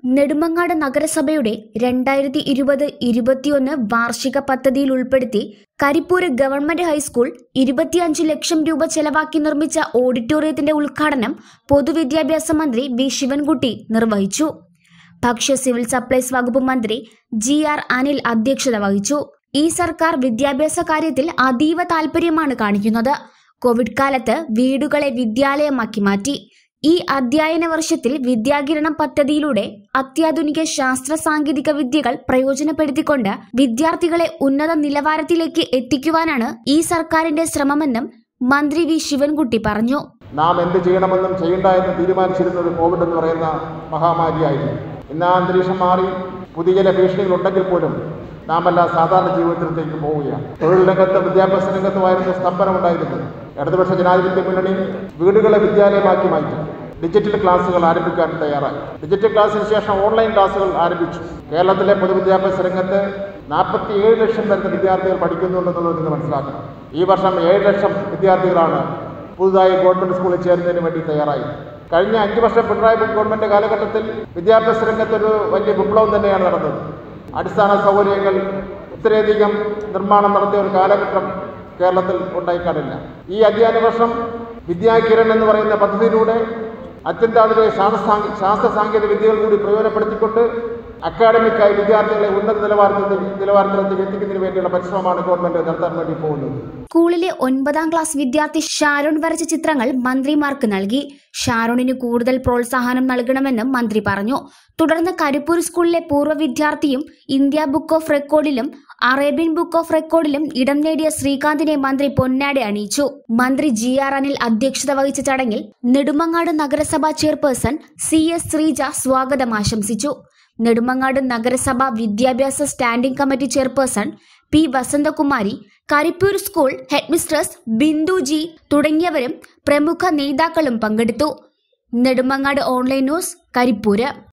നെടുമങ്ങാട് നഗരസഭയുടെ രണ്ടായിരത്തി ഇരുപത് ഇരുപത്തിയൊന്ന് വാർഷിക പദ്ധതിയിൽ ഉൾപ്പെടുത്തി കരിപ്പൂര് ഗവൺമെന്റ് ഹൈസ്കൂൾ ഇരുപത്തിയഞ്ച് ലക്ഷം രൂപ ചെലവാക്കി നിർമ്മിച്ച ഓഡിറ്റോറിയത്തിന്റെ ഉദ്ഘാടനം പൊതുവിദ്യാഭ്യാസ മന്ത്രി വി ശിവൻകുട്ടി നിർവഹിച്ചു ഭക്ഷ്യ സിവിൽ സപ്ലൈസ് വകുപ്പ് മന്ത്രി ജി ആർ അനിൽ അധ്യക്ഷത വഹിച്ചു ഈ സർക്കാർ വിദ്യാഭ്യാസ കാര്യത്തിൽ അതീവ താൽപര്യമാണ് കാണിക്കുന്നത് കോവിഡ് കാലത്ത് വീടുകളെ വിദ്യാലയമാക്കി മാറ്റി ഈ അധ്യയന വർഷത്തിൽ വിദ്യാകിരണം പദ്ധതിയിലൂടെ അത്യാധുനിക ശാസ്ത്ര സാങ്കേതിക വിദ്യകൾ പ്രയോജനപ്പെടുത്തിക്കൊണ്ട് വിദ്യാർത്ഥികളെ ഉന്നത നിലവാരത്തിലേക്ക് എത്തിക്കുവാനാണ് ഈ സർക്കാരിന്റെ ശ്രമമെന്നും മന്ത്രി വി ശിവൻകുട്ടി പറഞ്ഞു നാം എന്ത് ചെയ്യണമെന്നും ചെയ്യണ്ട എന്ന് തീരുമാനിച്ചിരുന്നത് കോവിഡ് എന്ന് പറയുന്ന മഹാമാരിയായിരുന്നു ഇന്ന് ആ അന്തരീക്ഷം മാറി പുതിയ ചില ഭീഷണികളുണ്ടെങ്കിൽ പോലും നാം എല്ലാം സാധാരണ ജീവിതത്തിലേക്ക് പോവുകയാണ് തൊഴിൽ രംഗത്തും വിദ്യാഭ്യാസ രംഗത്തുമായിരുന്നു സ്തംഭനം ഉണ്ടായിരുന്നത് ഇടതുപക്ഷ ജനാധിപത്യ മുന്നണി വീടുകളെ വിദ്യാലയമാക്കി മാറ്റി ഡിജിറ്റൽ ക്ലാസ്സുകൾ ആരംഭിക്കാൻ തയ്യാറായി ഡിജിറ്റൽ ക്ലാസ്സിന് ശേഷം ഓൺലൈൻ ക്ലാസ്സുകൾ ആരംഭിച്ചു കേരളത്തിലെ പൊതുവിദ്യാഭ്യാസ രംഗത്ത് നാൽപ്പത്തി ഏഴ് ലക്ഷം വരുന്ന വിദ്യാർത്ഥികൾ പഠിക്കുന്നുണ്ടെന്നുള്ളത് നിങ്ങൾ മനസ്സിലാക്കണം ഈ വർഷം ഏഴ് ലക്ഷം വിദ്യാർത്ഥികളാണ് പുതുതായി ഗവൺമെന്റ് സ്കൂളിൽ ചേരുന്നതിന് വേണ്ടി തയ്യാറായി കഴിഞ്ഞ അഞ്ച് വർഷം പിണറായി ഗവൺമെന്റ് കാലഘട്ടത്തിൽ വിദ്യാഭ്യാസ രംഗത്തൊരു വലിയ വിപ്ലവം തന്നെയാണ് നടന്നത് അടിസ്ഥാന സൗകര്യങ്ങൾ ഇത്രയധികം നിർമ്മാണം നടത്തിയ ഒരു കാലഘട്ടം കേരളത്തിൽ ഉണ്ടായിക്കാണില്ല ഈ അധ്യയന വർഷം വിദ്യാകിരൺ എന്ന് പറയുന്ന പദ്ധതിയിലൂടെ അത്യന്താധുനിക ശാസ്ത്ര ശാസ്ത്ര സാങ്കേതിക വിദ്യകൾ കൂടി പ്രയോജനപ്പെടുത്തിക്കൊണ്ട് അക്കാഡമിക്കായി വിദ്യാർത്ഥികളെ ഉന്നത നിലവാരത്തിൽ നിലവാരത്തിലേക്ക് എത്തിക്കുന്നതിന് വേണ്ടിയുള്ള പരിശ്രമമാണ് ഗവൺമെന്റ് നടത്താൻ വേണ്ടി പോകുന്നത് സ്കൂളിലെ ഒൻപതാം ക്ലാസ് വിദ്യാർത്ഥി ഷാരോൺ വരച്ച ചിത്രങ്ങൾ മന്ത്രിമാർക്ക് നൽകി ഷാരോണിന് കൂടുതൽ പ്രോത്സാഹനം നൽകണമെന്നും മന്ത്രി പറഞ്ഞു തുടർന്ന് കരിപ്പൂർ സ്കൂളിലെ പൂർവ്വ വിദ്യാർത്ഥിയും ഇന്ത്യ ബുക്ക് ഓഫ് റെക്കോർഡിലും അറേബ്യൻ ബുക്ക് ഓഫ് റെക്കോർഡിലും ഇടം നേടിയ ശ്രീകാന്തിനെ മന്ത്രി പൊന്നാടെ അണിയിച്ചു മന്ത്രി ജി ആർ അനിൽ അധ്യക്ഷത വഹിച്ച ചടങ്ങിൽ നെടുമങ്ങാട് നഗരസഭാ ചെയർപേഴ്സൺ സി എസ് ശ്രീജ സ്വാഗതം ആശംസിച്ചു നെടുമങ്ങാട് നഗരസഭ വിദ്യാഭ്യാസ standing committee chairperson P Vasanthakumari Karipur school headmistress Bindu G തുടങ്ങിയവരും പ്രമുഖ നേതാക്കളും പങ്കെടുത്തു നെടുമങ്ങാട് ഓൺലൈൻ ന്യൂസ് കരിപ്പൂര്